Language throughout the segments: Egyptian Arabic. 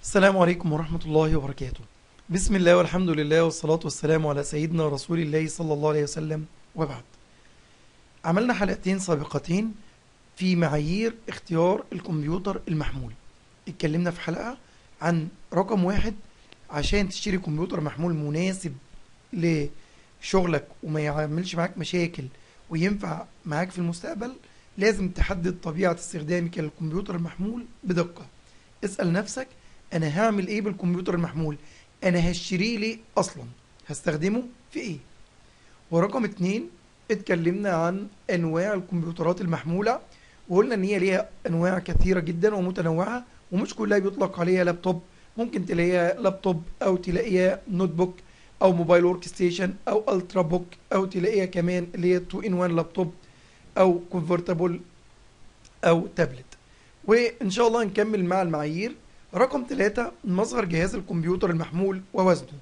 السلام عليكم ورحمة الله وبركاته بسم الله والحمد لله والصلاة والسلام على سيدنا رسول الله صلى الله عليه وسلم وبعد عملنا حلقتين سابقتين في معايير اختيار الكمبيوتر المحمول اتكلمنا في حلقة عن رقم واحد عشان تشتري كمبيوتر محمول مناسب لشغلك وما يعملش معاك مشاكل وينفع معاك في المستقبل لازم تحدد طبيعة استخدامك للكمبيوتر المحمول بدقة اسأل نفسك انا هعمل ايه بالكمبيوتر المحمول انا هشتريه ليه اصلا هستخدمه في ايه ورقم اتنين اتكلمنا عن انواع الكمبيوترات المحمولة وقلنا ان هي ليها انواع كثيرة جدا ومتنوعة ومش كلها بيطلق عليها لابتوب ممكن تلاقيها لابتوب او تلاقيها نوت بوك او موبايل ورك ستيشن او الترا بوك او تلاقيها كمان اللي هي 2 ان 1 لابتوب او كونفرتبل او تابلت وان شاء الله نكمل مع المعايير رقم ثلاثة مظهر جهاز الكمبيوتر المحمول ووزنه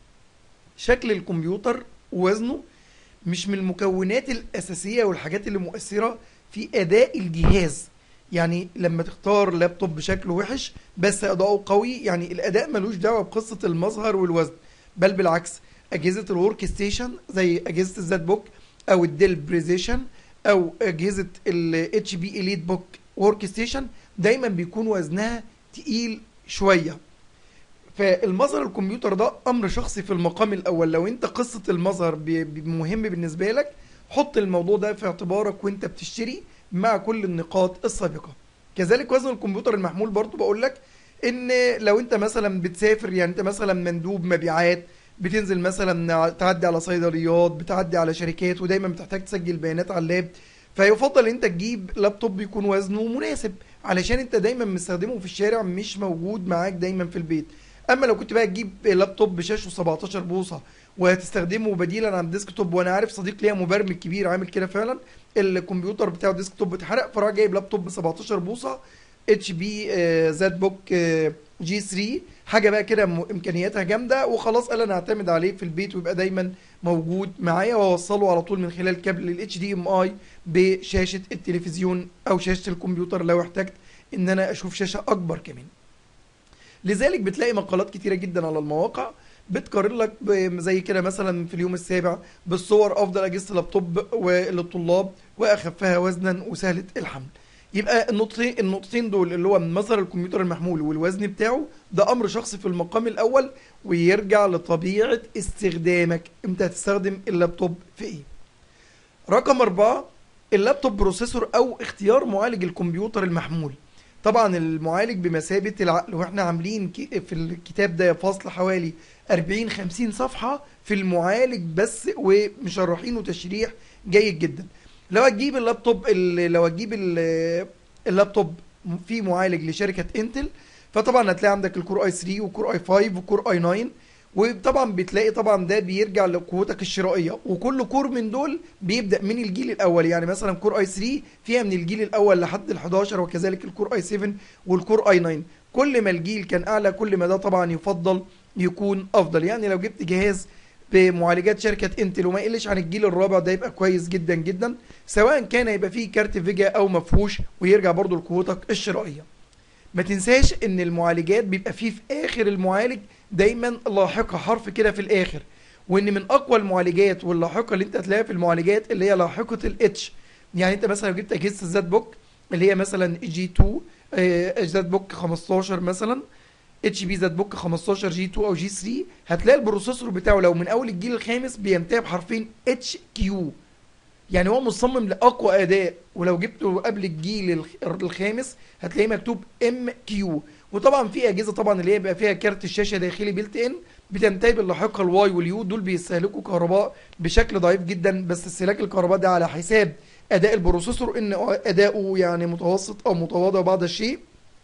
شكل الكمبيوتر ووزنه مش من المكونات الأساسية والحاجات اللي مؤثرة في أداء الجهاز يعني لما تختار لابتوب بشكله وحش بس أداؤه قوي يعني الأداء ملوش دعوة بقصة المظهر والوزن بل بالعكس أجهزة الورك ستيشن زي أجهزة الزد بوك أو الديل بريزيشن أو أجهزة ال HP إليت بوك ورك ستيشن دايما بيكون وزنها تقيل شويه فالمظهر الكمبيوتر ده امر شخصي في المقام الاول لو انت قصه المظهر ب- ب- مهم بالنسبه لك حط الموضوع ده في اعتبارك وانت بتشتري مع كل النقاط السابقه كذلك وزن الكمبيوتر المحمول برضو بقول لك ان لو انت مثلا بتسافر يعني انت مثلا مندوب مبيعات بتنزل مثلا تعدي على صيدليات بتعدي على شركات ودايما بتحتاج تسجل بيانات على اللاب فيفضل انت تجيب لابتوب يكون وزنه مناسب علشان انت دايما مستخدمه في الشارع مش موجود معاك دايما في البيت اما لو كنت بقى تجيب لابتوب بشاشه 17 بوصه وهتستخدمه بديلا عن ديسك توب وانا عارف صديق ليا مبرمج كبير عامل كده فعلا الكمبيوتر بتاعه ديسك توب اتحرق فراح جايب لابتوب ب 17 بوصه اتش بي زد بوك جي 3 حاجه بقى كده م- امكانياتها جامده وخلاص قال انا هعتمد عليه في البيت ويبقى دايما موجود معايا واوصله على طول من خلال كابل الاتش دي ام اي بشاشه التلفزيون او شاشه الكمبيوتر لو احتجت ان انا اشوف شاشه اكبر كمان لذلك بتلاقي مقالات كتيره جدا على المواقع بتقارن لك ب- زي كده مثلا في اليوم السابع بالصور افضل اجهزه اللابتوب للطلاب واخفها وزنا وسهله الحمل يبقى النقطتين النقطتين دول اللي هو مظهر الكمبيوتر المحمول والوزن بتاعه ده امر شخصي في المقام الاول ويرجع لطبيعه استخدامك انت هتستخدم اللابتوب في ايه رقم أربعة اللابتوب بروسيسور أو اختيار معالج الكمبيوتر المحمول طبعا المعالج بمثابة العقل واحنا عاملين ك- في الكتاب ده فصل حوالي 40 50 صفحة في المعالج بس ومشرحينه تشريح جيد جدا لو هتجيب اللابتوب ال- لو هتجيب ال- اللابتوب فيه معالج لشركة انتل فطبعا هتلاقي عندك الكور اي 3 وكور اي 5 وكور اي 9 وطبعا بتلاقي طبعا ده بيرجع لقوتك الشرائيه وكل كور من دول بيبدا من الجيل الاول يعني مثلا كور اي 3 فيها من الجيل الاول لحد ال 11 وكذلك الكور اي 7 والكور اي 9 كل ما الجيل كان اعلى كل ما ده طبعا يفضل يكون افضل يعني لو جبت جهاز بمعالجات شركه انتل وما يقلش عن الجيل الرابع ده يبقى كويس جدا جدا سواء كان يبقى فيه كارت فيجا او مفهوش ويرجع برضو لقوتك الشرائيه ما تنساش ان المعالجات بيبقى فيه في اخر المعالج دايما لاحقه حرف كده في الاخر وان من اقوى المعالجات واللاحقه اللي انت هتلاقيها في المعالجات اللي هي لاحقه الاتش يعني انت مثلا لو جبت اجهزه الزد بوك اللي هي مثلا جي 2 آه، زد بوك 15 مثلا اتش بي زد بوك 15 جي 2 او جي 3 هتلاقي البروسيسور بتاعه لو من اول الجيل الخامس بينتهي بحرفين اتش كيو يعني هو مصمم لاقوى اداء ولو جبته قبل الجيل الخ- الخامس هتلاقيه مكتوب ام كيو وطبعا في اجهزه طبعا اللي هي بيبقى فيها كارت الشاشه داخلي بيلت ان بتنتهي باللاحقه الواي واليو دول بيستهلكوا كهرباء بشكل ضعيف جدا بس استهلاك الكهرباء ده على حساب اداء البروسيسور ان اداؤه يعني متوسط او متواضع بعض الشيء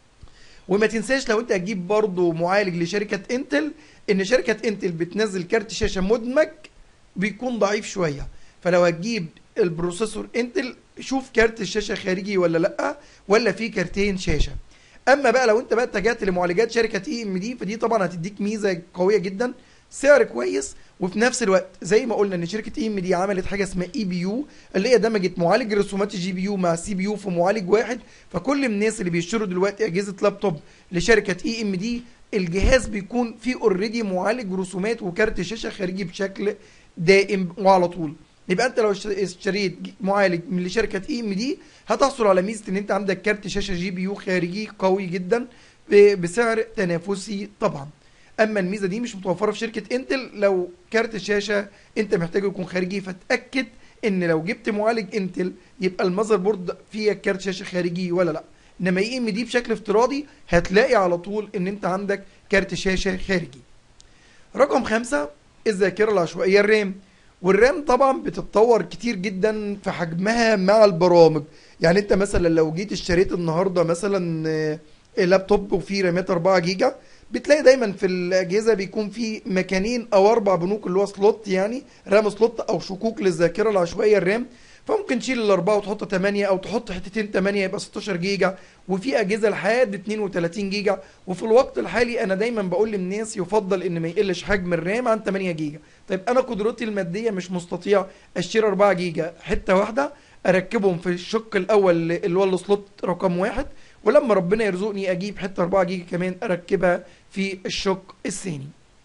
وما تنساش لو انت هتجيب برضه معالج لشركه انتل ان شركه انتل بتنزل كارت شاشه مدمج بيكون ضعيف شويه فلو هتجيب البروسيسور انتل شوف كارت الشاشه خارجي ولا لا ولا في كارتين شاشه اما بقى لو انت بقى اتجهت لمعالجات شركه اي ام دي فدي طبعا هتديك ميزه قويه جدا سعر كويس وفي نفس الوقت زي ما قلنا ان شركه اي ام دي عملت حاجه اسمها اي بي يو اللي هي دمجت معالج رسومات الجي بي يو مع سي بي يو في معالج واحد فكل الناس اللي بيشتروا دلوقتي اجهزه لابتوب لشركه اي ام دي الجهاز بيكون فيه اوريدي معالج رسومات وكارت شاشه خارجي بشكل دائم وعلى طول يبقى انت لو اشتريت معالج من شركه اي ام دي هتحصل على ميزه ان انت عندك كارت شاشه جي بي يو خارجي قوي جدا بسعر تنافسي طبعا اما الميزه دي مش متوفره في شركه انتل لو كارت الشاشه انت محتاجه يكون خارجي فتاكد ان لو جبت معالج انتل يبقى المذر بورد فيها كارت شاشه خارجي ولا لا انما اي ام دي بشكل افتراضي هتلاقي على طول ان انت عندك كارت شاشه خارجي رقم خمسة الذاكره العشوائيه الرام والرام طبعا بتتطور كتير جدا في حجمها مع البرامج يعني انت مثلا لو جيت اشتريت النهارده مثلا لابتوب وفيه رامات 4 جيجا بتلاقي دايما في الاجهزه بيكون في مكانين او اربع بنوك اللي هو سلوت يعني رام سلوت او شكوك للذاكره العشوائيه الرام فممكن تشيل الاربعه وتحط 8 او تحط حتتين 8 يبقى 16 جيجا وفي اجهزه لحد 32 جيجا وفي الوقت الحالي انا دايما بقول للناس يفضل ان ما يقلش حجم الرام عن 8 جيجا طيب انا قدرتي الماديه مش مستطيع اشتري 4 جيجا حته واحده اركبهم في الشق الاول اللي هو السلوت رقم واحد ولما ربنا يرزقني اجيب حته 4 جيجا كمان اركبها في الشق الثاني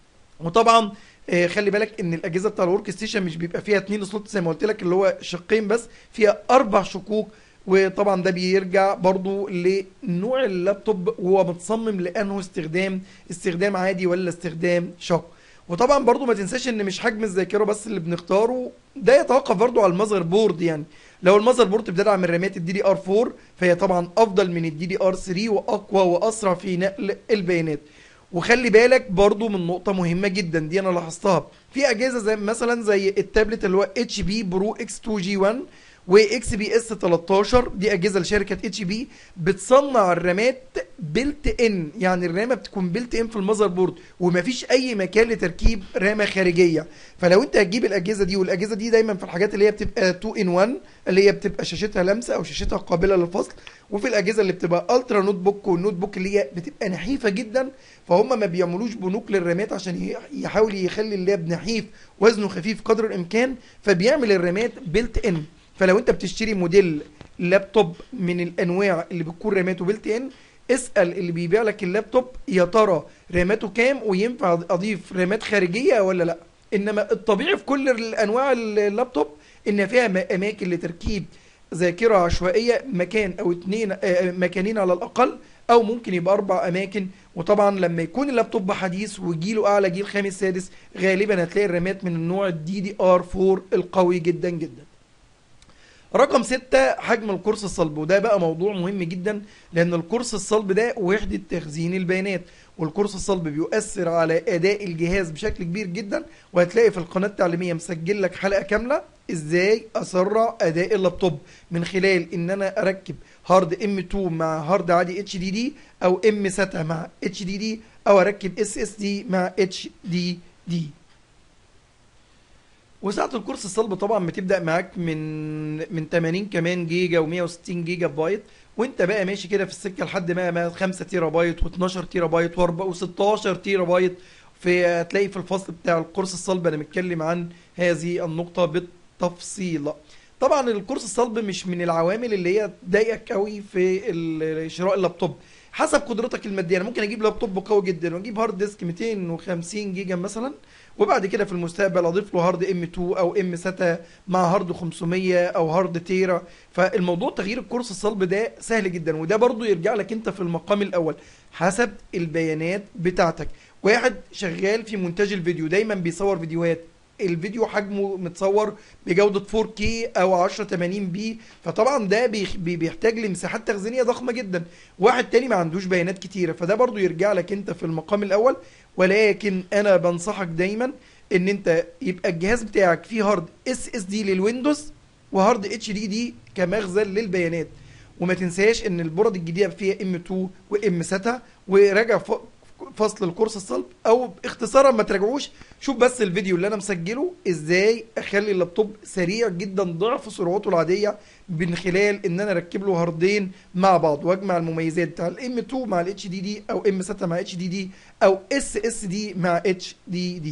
وطبعا آه خلي بالك ان الاجهزه بتاع الورك ستيشن مش بيبقى فيها اتنين سلوت زي ما قلت لك اللي هو شقين بس فيها اربع شقوق وطبعا ده بيرجع برضو لنوع اللابتوب وهو متصمم لانه استخدام استخدام عادي ولا استخدام شق وطبعا برضو ما تنساش ان مش حجم الذاكره بس اللي بنختاره ده يتوقف برضو على المذر بورد يعني لو المذر بورد بتدعم الرامات الدي دي ار 4 فهي طبعا افضل من الدي دي ار 3 واقوى واسرع في نقل البيانات وخلي بالك برضو من نقطه مهمه جدا دي انا لاحظتها في اجهزه زي مثلا زي التابلت اللي هو اتش بي برو اكس 2 جي 1 واكس بي اس 13 دي اجهزه لشركه اتش بي بتصنع الرامات بيلت ان يعني الرامه بتكون بيلت ان في المذر بورد ومفيش اي مكان لتركيب رامه خارجيه فلو انت هتجيب الاجهزه دي والاجهزه دي دايما في الحاجات اللي هي بتبقى 2 ان 1 اللي هي بتبقى شاشتها لمسه او شاشتها قابله للفصل وفي الاجهزه اللي بتبقى الترا نوت بوك والنوت بوك اللي هي بتبقى نحيفه جدا فهم ما بيعملوش بنوك للرامات عشان يحاول يخلي اللاب نحيف وزنه خفيف قدر الامكان فبيعمل الرامات بيلت ان فلو انت بتشتري موديل لابتوب من الانواع اللي بتكون راماته بيلت ان اسال اللي بيبيع لك اللابتوب يا ترى راماته كام وينفع اضيف رامات خارجيه ولا لا انما الطبيعي في كل الانواع اللابتوب ان فيها اماكن لتركيب ذاكره عشوائيه مكان او اتنين مكانين على الاقل او ممكن يبقى اربع اماكن وطبعا لما يكون اللابتوب حديث وجيله اعلى جيل خامس سادس غالبا هتلاقي الرامات من النوع الدي دي ار 4 القوي جدا جدا رقم ستة حجم القرص الصلب وده بقى موضوع مهم جدا لان القرص الصلب ده وحدة تخزين البيانات والقرص الصلب بيؤثر على اداء الجهاز بشكل كبير جدا وهتلاقي في القناة التعليمية مسجل لك حلقة كاملة ازاي اسرع اداء اللابتوب من خلال ان انا اركب هارد ام 2 مع هارد عادي اتش دي دي او ام ساتا مع اتش دي دي او اركب اس اس دي مع اتش دي دي وسعه الكورس الصلب طبعا بتبدا معاك من من 80 كمان جيجا و160 جيجا بايت وانت بقى ماشي كده في السكه لحد ما ما 5 تيرا بايت و12 تيرا بايت و16 تيرا بايت في هتلاقي في الفصل بتاع القرص الصلب انا متكلم عن هذه النقطه بالتفصيل طبعا القرص الصلب مش من العوامل اللي هي تضايقك قوي في شراء اللابتوب حسب قدرتك الماديه انا ممكن اجيب لابتوب قوي جدا واجيب هارد ديسك 250 جيجا مثلا وبعد كده في المستقبل اضيف له هارد ام 2 او ام ساتا مع هارد 500 او هارد تيرا فالموضوع تغيير الكورس الصلب ده سهل جدا وده برضو يرجع لك انت في المقام الاول حسب البيانات بتاعتك واحد شغال في مونتاج الفيديو دايما بيصور فيديوهات الفيديو حجمه متصور بجودة 4K او 1080 بي فطبعا ده بيحتاج لمساحات تخزينية ضخمة جدا واحد تاني ما عندوش بيانات كتيرة فده برضو يرجع لك انت في المقام الاول ولكن انا بنصحك دايما ان انت يبقى الجهاز بتاعك فيه هارد اس اس دي للويندوز وهارد اتش دي دي كمخزن للبيانات وما تنساش ان البورد الجديده فيها ام 2 وام ساتا وراجع فصل الكورس الصلب او اختصارا ما تراجعوش شوف بس الفيديو اللي انا مسجله ازاي اخلي اللابتوب سريع جدا ضعف سرعته العاديه من خلال ان انا اركب له هاردين مع بعض واجمع المميزات بتاع الام 2 مع الاتش دي دي او ام 6 مع اتش دي دي او اس اس دي مع اتش دي دي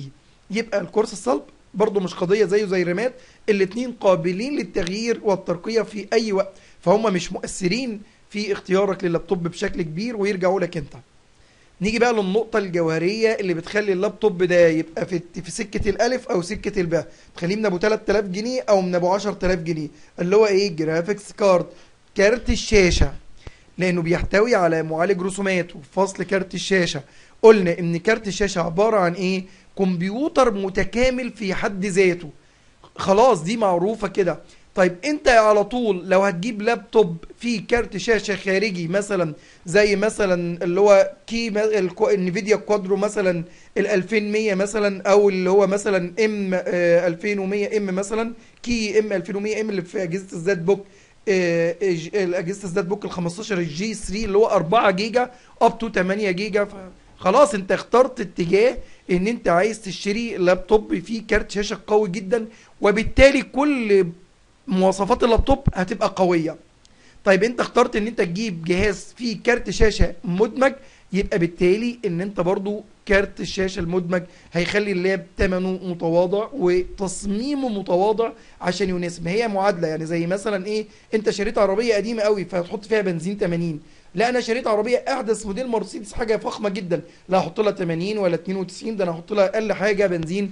يبقى الكورس الصلب برضه مش قضيه زيه زي الرماد الاثنين قابلين للتغيير والترقيه في اي وقت فهم مش مؤثرين في اختيارك لللابتوب بشكل كبير ويرجعوا لك انت نيجي بقى للنقطة الجوهرية اللي بتخلي اللابتوب ده يبقى في في سكة الألف أو سكة الباء، تخليه من أبو 3000 جنيه أو من أبو 10000 جنيه، اللي هو إيه؟ جرافيكس كارد، كارت الشاشة. لأنه بيحتوي على معالج رسومات وفصل كارت الشاشة. قلنا إن كارت الشاشة عبارة عن إيه؟ كمبيوتر متكامل في حد ذاته. خلاص دي معروفة كده. طيب انت على طول لو هتجيب لابتوب فيه كارت شاشه خارجي مثلا زي مثلا اللي هو كي انفيديا كوادرو مثلا ال 2100 مثلا او اللي هو مثلا ام 2100 ام مثلا كي ام 2100 ام اللي في اجهزه الزد بوك آه، ج- اجهزه الزد بوك ال 15 الجي 3 اللي هو 4 جيجا اب تو 8 جيجا ف- خلاص انت اخترت اتجاه ان انت عايز تشتري لابتوب فيه كارت شاشه قوي جدا وبالتالي كل مواصفات اللابتوب هتبقى قويه طيب انت اخترت ان انت تجيب جهاز فيه كارت شاشه مدمج يبقى بالتالي ان انت برضو كارت الشاشه المدمج هيخلي اللاب ثمنه متواضع وتصميمه متواضع عشان يناسب ما هي معادله يعني زي مثلا ايه انت شريت عربيه قديمه قوي فهتحط فيها بنزين 80 لا انا شريت عربيه احدث موديل مرسيدس حاجه فخمه جدا لا هحط لها 80 ولا 92 ده انا هحط لها اقل حاجه بنزين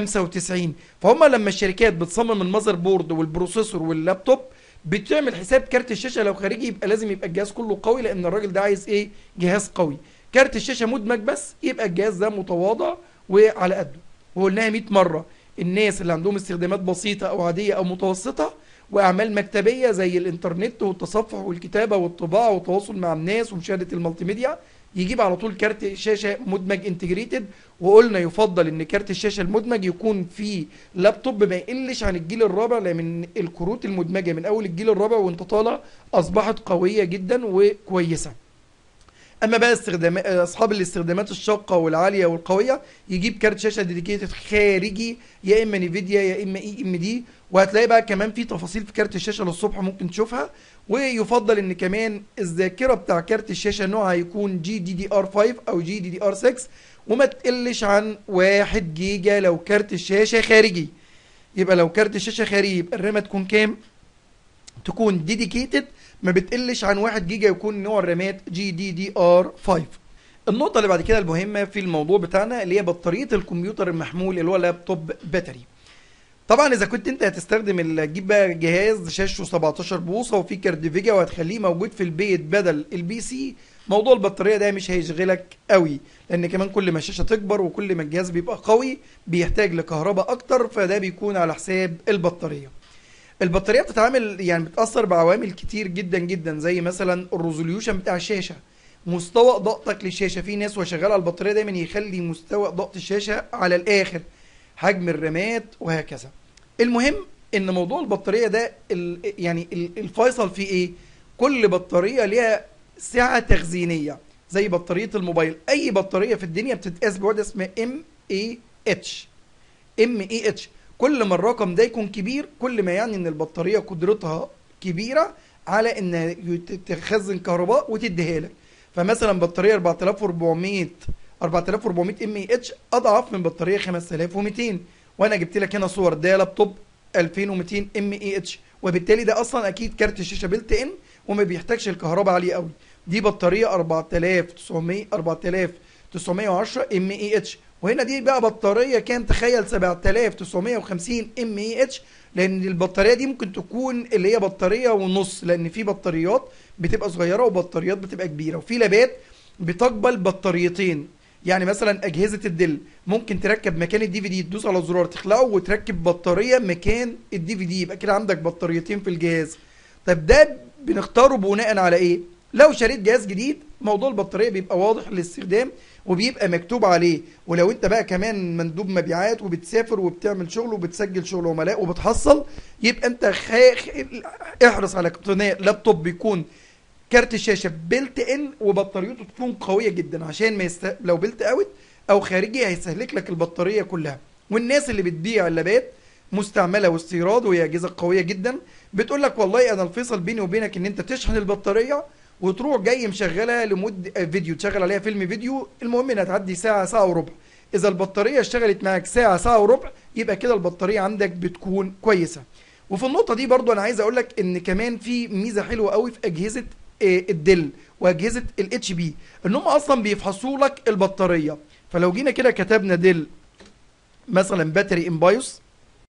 95 فهم لما الشركات بتصمم المذر بورد والبروسيسور واللابتوب بتعمل حساب كارت الشاشه لو خارجي يبقى لازم يبقى الجهاز كله قوي لان الراجل ده عايز ايه جهاز قوي كارت الشاشه مدمج بس يبقى الجهاز ده متواضع وعلى قده وقلناها 100 مره الناس اللي عندهم استخدامات بسيطه او عاديه او متوسطه واعمال مكتبيه زي الانترنت والتصفح والكتابه والطباعه والتواصل مع الناس ومشاهده المالتي ميديا يجيب على طول كارت شاشه مدمج انتجريتد وقلنا يفضل ان كارت الشاشه المدمج يكون فيه لابتوب ما يقلش عن الجيل الرابع لان الكروت المدمجه من اول الجيل الرابع وانت طالع اصبحت قويه جدا وكويسه اما بقى استخدام اصحاب الاستخدامات الشاقه والعاليه والقويه يجيب كارت شاشه ديديكيتد خارجي يا اما نيفيديا يا اما اي ام دي وهتلاقي بقى كمان في تفاصيل في كارت الشاشه للصبح ممكن تشوفها ويفضل ان كمان الذاكره بتاع كارت الشاشه نوعها يكون جي دي دي ار 5 او جي دي دي ار 6 وما تقلش عن 1 جيجا لو كارت الشاشه خارجي يبقى لو كارت الشاشه خارجي يبقى الرامه تكون كام تكون ديديكيتد ما بتقلش عن 1 جيجا يكون نوع الرامات جي دي دي ار 5 النقطة اللي بعد كده المهمة في الموضوع بتاعنا اللي هي بطارية الكمبيوتر المحمول اللي هو لابتوب باتري. طبعا اذا كنت انت هتستخدم ال- تجيب بقى جهاز شاشته 17 بوصة وفيه كارت فيجا وهتخليه موجود في البيت بدل البي سي موضوع البطارية ده مش هيشغلك قوي لان كمان كل ما الشاشة تكبر وكل ما الجهاز بيبقى قوي بيحتاج لكهرباء اكتر فده بيكون على حساب البطارية. البطاريه بتتعامل يعني بتاثر بعوامل كتير جدا جدا زي مثلا الريزوليوشن بتاع الشاشه مستوى ضغطك للشاشه في ناس وهي شغاله على البطاريه دايما يخلي مستوى ضغط الشاشه على الاخر حجم الرامات وهكذا المهم ان موضوع البطاريه ده ال يعني ال- الفيصل فيه ايه كل بطاريه ليها سعه تخزينيه زي بطاريه الموبايل اي بطاريه في الدنيا بتتقاس بوحده اسمها ام اي اتش ام اي اتش كل ما الرقم ده يكون كبير كل ما يعني ان البطاريه قدرتها كبيره على ان يت- تخزن كهرباء وتديها لك فمثلا بطاريه 4400 4400 ام اي اتش اضعف من بطاريه 5200 وانا جبت لك هنا صور ده لابتوب 2200 ام اي اتش وبالتالي ده اصلا اكيد كارت الشاشه بيلت ان وما بيحتاجش الكهرباء عاليه قوي دي بطاريه 4900 4910 ام اي اتش وهنا دي بقى بطاريه كام تخيل 7950 ام اي اتش لان البطاريه دي ممكن تكون اللي هي بطاريه ونص لان في بطاريات بتبقى صغيره وبطاريات بتبقى كبيره وفي لابات بتقبل بطاريتين يعني مثلا اجهزه الدل ممكن تركب مكان الدي في دي تدوس على زرار تخلعه وتركب بطاريه مكان الدي في دي يبقى كده عندك بطاريتين في الجهاز طب ده بنختاره بناء على ايه لو شريت جهاز جديد موضوع البطاريه بيبقى واضح للاستخدام وبيبقى مكتوب عليه ولو انت بقى كمان مندوب مبيعات وبتسافر وبتعمل شغل وبتسجل شغل عملاء وبتحصل يبقى انت خا... خ- احرص على اقتناء لابتوب بيكون كارت الشاشه بيلت ان وبطاريته تكون قويه جدا عشان ما يست... لو بيلت اوت او خارجي هيستهلك لك البطاريه كلها والناس اللي بتبيع اللابات مستعمله واستيراد وهي اجهزه قويه جدا بتقول لك والله انا الفيصل بيني وبينك ان انت تشحن البطاريه وتروح جاي مشغلها لمده فيديو تشغل عليها فيلم فيديو المهم انها تعدي ساعه ساعه وربع اذا البطاريه اشتغلت معاك ساعه ساعه وربع يبقى كده البطاريه عندك بتكون كويسه وفي النقطه دي برضو انا عايز اقول لك ان كمان في ميزه حلوه قوي في اجهزه آه، الدل واجهزه الاتش بي ان هم اصلا بيفحصوا لك البطاريه فلو جينا كده كتبنا دل مثلا باتري امبايوس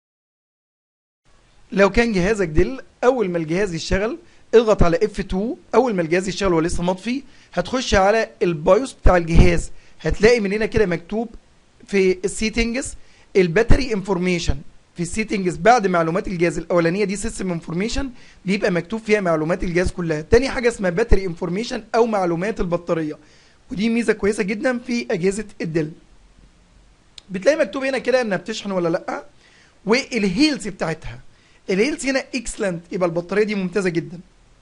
لو كان جهازك دل اول ما الجهاز يشتغل اضغط على F2 اول ما الجهاز يشتغل ولسه مطفي هتخش على البايوس بتاع الجهاز هتلاقي من هنا كده مكتوب في السيتنجز الباتري انفورميشن في السيتنجز بعد معلومات الجهاز الاولانيه دي سيستم انفورميشن بيبقى مكتوب فيها معلومات الجهاز كلها تاني حاجه اسمها باتري انفورميشن او معلومات البطاريه ودي ميزه كويسه جدا في اجهزه الدل بتلاقي مكتوب هنا كده انها بتشحن ولا لا والهيلز بتاعتها الهيلز هنا اكسلنت يبقى البطاريه دي ممتازه جدا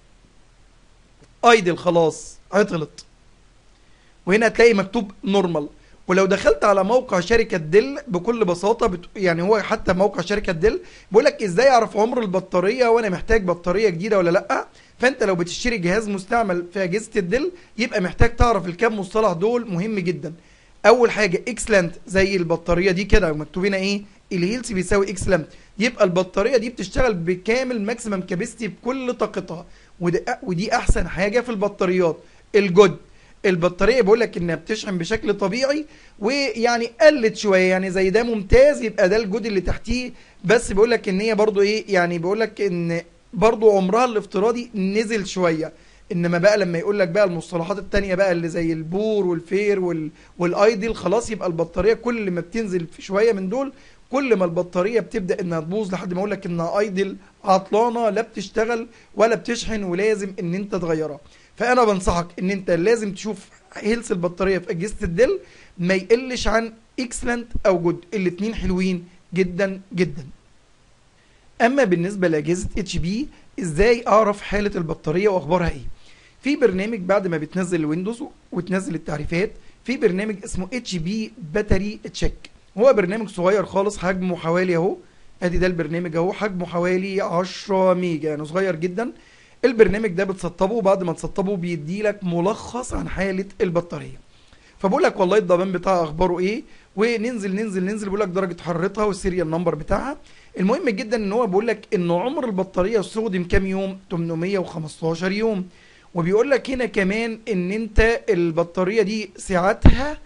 ايدل خلاص عطلت وهنا هتلاقي مكتوب نورمال ولو دخلت على موقع شركه ديل بكل بساطه بت... يعني هو حتى موقع شركه ديل بيقول لك ازاي اعرف عمر البطاريه وانا محتاج بطاريه جديده ولا لا فانت لو بتشتري جهاز مستعمل في اجهزه الديل يبقى محتاج تعرف الكام مصطلح دول مهم جدا اول حاجه اكسلنت زي البطاريه دي كده مكتوب هنا ايه الهيلث بيساوي اكسلنت يبقى البطاريه دي بتشتغل بكامل ماكسيمم كابيستي بكل طاقتها وده ودي احسن حاجه في البطاريات الجود البطاريه بيقول لك انها بتشحن بشكل طبيعي ويعني قلت شويه يعني زي ده ممتاز يبقى ده الجود اللي تحتيه بس بيقول لك ان هي برضو ايه يعني بيقول لك ان برضو عمرها الافتراضي نزل شويه انما بقى لما يقول لك بقى المصطلحات التانية بقى اللي زي البور والفير وال... والايدل خلاص يبقى البطاريه كل ما بتنزل في شويه من دول كل ما البطاريه بتبدا انها تبوظ لحد ما اقول لك انها ايدل عطلانه لا بتشتغل ولا بتشحن ولازم ان انت تغيرها فانا بنصحك ان انت لازم تشوف هيلث البطاريه في اجهزه الدل ما يقلش عن اكسلنت او جود الاثنين حلوين جدا جدا اما بالنسبه لاجهزه اتش بي ازاي اعرف حاله البطاريه واخبارها ايه في برنامج بعد ما بتنزل الويندوز وتنزل التعريفات في برنامج اسمه اتش بي باتري تشيك هو برنامج صغير خالص حجمه حوالي اهو ادي ده البرنامج اهو حجمه حوالي 10 ميجا يعني صغير جدا البرنامج ده بتسطبه وبعد ما تسطبه بيدي لك ملخص عن حاله البطاريه فبقول لك والله الضمان بتاعها اخباره ايه وننزل ننزل ننزل بيقول لك درجه حرارتها والسيريال نمبر بتاعها المهم جدا ان هو بيقول لك ان عمر البطاريه استخدم كام يوم 815 يوم وبيقول لك هنا كمان ان انت البطاريه دي سعتها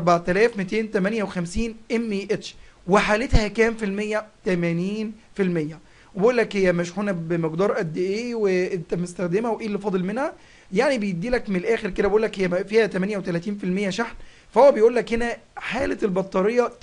4258 ام اي اتش وحالتها كام في المية 80 في المية وبقول لك هي مشحونه بمقدار قد ايه وانت مستخدمها وايه اللي فاضل منها يعني بيدي لك من الاخر كده بقول لك هي فيها 38% شحن فهو بيقول لك هنا حاله البطاريه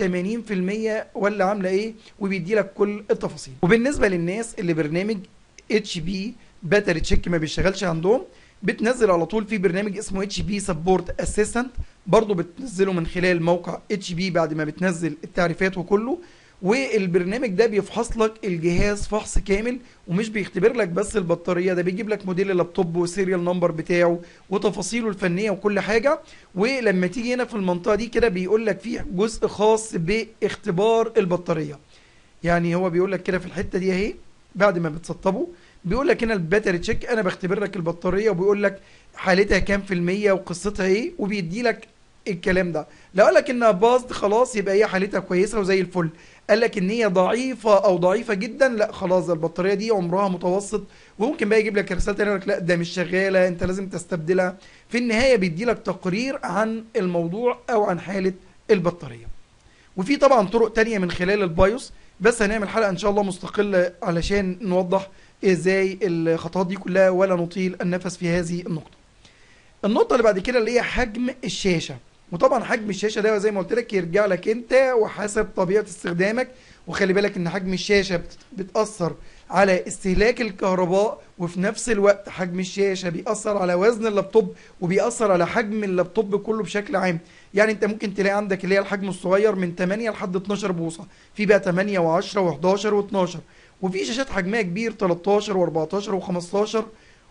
80% ولا عامله ايه وبيدي لك كل التفاصيل وبالنسبه للناس اللي برنامج اتش بي باتري تشيك ما بيشتغلش عندهم بتنزل على طول في برنامج اسمه اتش بي سبورت اسيستنت برضه بتنزله من خلال موقع اتش بي بعد ما بتنزل التعريفات وكله والبرنامج ده بيفحص لك الجهاز فحص كامل ومش بيختبر لك بس البطاريه ده بيجيب لك موديل اللابتوب والسيريال نمبر بتاعه وتفاصيله الفنيه وكل حاجه ولما تيجي هنا في المنطقه دي كده بيقول لك فيه جزء خاص باختبار البطاريه يعني هو بيقول لك كده في الحته دي اهي بعد ما بتسطبه بيقول لك هنا الباتري تشيك انا بختبر لك البطاريه وبيقول لك حالتها كام في الميه وقصتها ايه وبيدي لك الكلام ده لو قال لك انها باظت خلاص يبقى هي حالتها كويسه وزي الفل قال لك ان هي ضعيفه او ضعيفه جدا لا خلاص البطاريه دي عمرها متوسط وممكن بقى يجيب لك رساله ثانيه يقول لك لا ده مش شغاله انت لازم تستبدلها في النهايه بيدي لك تقرير عن الموضوع او عن حاله البطاريه وفي طبعا طرق تانية من خلال البايوس بس هنعمل حلقه ان شاء الله مستقله علشان نوضح ازاي الخطوات دي كلها ولا نطيل النفس في هذه النقطه النقطه اللي بعد كده اللي هي حجم الشاشه وطبعا حجم الشاشه ده زي ما قلت لك يرجع لك انت وحسب طبيعه استخدامك وخلي بالك ان حجم الشاشه بتاثر على استهلاك الكهرباء وفي نفس الوقت حجم الشاشه بيأثر على وزن اللابتوب وبيأثر على حجم اللابتوب كله بشكل عام يعني انت ممكن تلاقي عندك اللي هي الحجم الصغير من 8 لحد 12 بوصه في بقى 8 و10 و11 و12 وفي شاشات حجمها كبير 13 و14 و15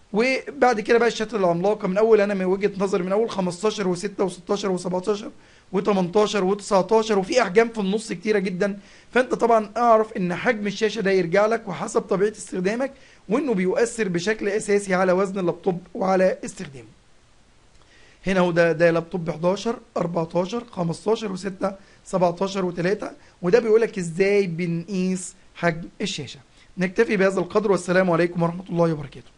وبعد كده بقى الشاشات العملاقه من اول انا من وجهه نظري من اول 15 و6 و16 و17 و18 و19 وفي احجام في النص كتيره جدا فانت طبعا اعرف ان حجم الشاشه ده يرجع لك وحسب طبيعه استخدامك وانه بيؤثر بشكل اساسي على وزن اللابتوب وعلى استخدامه هنا هو ده ده لابتوب 11 14 15 و6 17 و3 وده بيقولك ازاي بنقيس حجم الشاشة نكتفي بهذا القدر والسلام عليكم ورحمة الله وبركاته